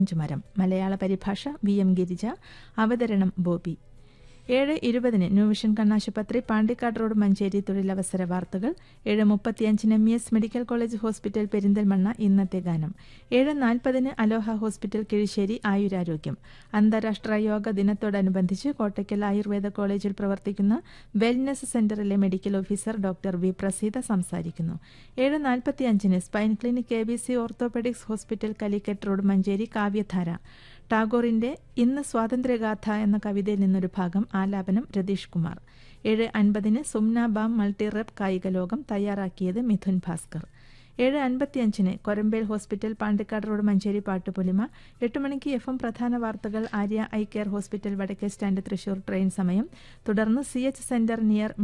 മരം മലയാള പരിഭാഷ വി എം ഗിരിജ അവതരണം ബോബി ഏഴ് ഇരുപതിന് ന്യൂവിഷൻ കണ്ണാശുപത്രി പാണ്ടിക്കാട് റോഡ് മഞ്ചേരി തൊഴിലവസര വാർത്തകൾ ഏഴ് മുപ്പത്തിയഞ്ചിന് M E S medical college hospital Perinthalmanna ഇന്നത്തെ ഗാനം ഏഴ് നാൽപ്പതിന് അലോഹ ഹോസ്പിറ്റൽ കിഴിശ്ശേരി ആയുരാരോഗ്യം അന്താരാഷ്ട്ര യോഗ ദിനത്തോടനുബന്ധിച്ച് കോട്ടയ്ക്കൽ ആയുർവേദ കോളേജിൽ പ്രവർത്തിക്കുന്ന വെൽനസ് സെന്ററിലെ medical officer doctor V Praseetha സംസാരിക്കുന്നു ഏഴ് നാൽപ്പത്തിയഞ്ചിന് spine clinic A B C orthopaedics hospital Calicut road Manjeri കാവ്യധാര ടാഗോറിന്റെ ഇന്ന് സ്വാതന്ത്ര്യഗാഥ എന്ന കവിതയിൽ നിന്നൊരു ഭാഗം ആലാപനം രതീഷ് കുമാർ ഏഴ് അൻപതിന് സുംന ബാം മൾട്ടി റെപ്പ് കായിക ലോകം തയ്യാറാക്കിയത് മിഥുൻ ഭാസ്കർ ഏഴ് അൻപത്തിയഞ്ചിന് കൊരമ്പേൽ ഹോസ്പിറ്റൽ പാണ്ടിക്കാട് റോഡ് മഞ്ചേരി പാട്ടുപൊലിമ എട്ട് മണിക്ക് എഫ് എം പ്രധാന വാർത്തകൾ ആര്യ ഐ കെയർ ഹോസ്പിറ്റൽ വടക്കേ സ്റ്റാൻഡ് തൃശൂർ ട്രെയിൻ സമയം തുടർന്ന് സി എച്ച് സെന്റർ നിയർ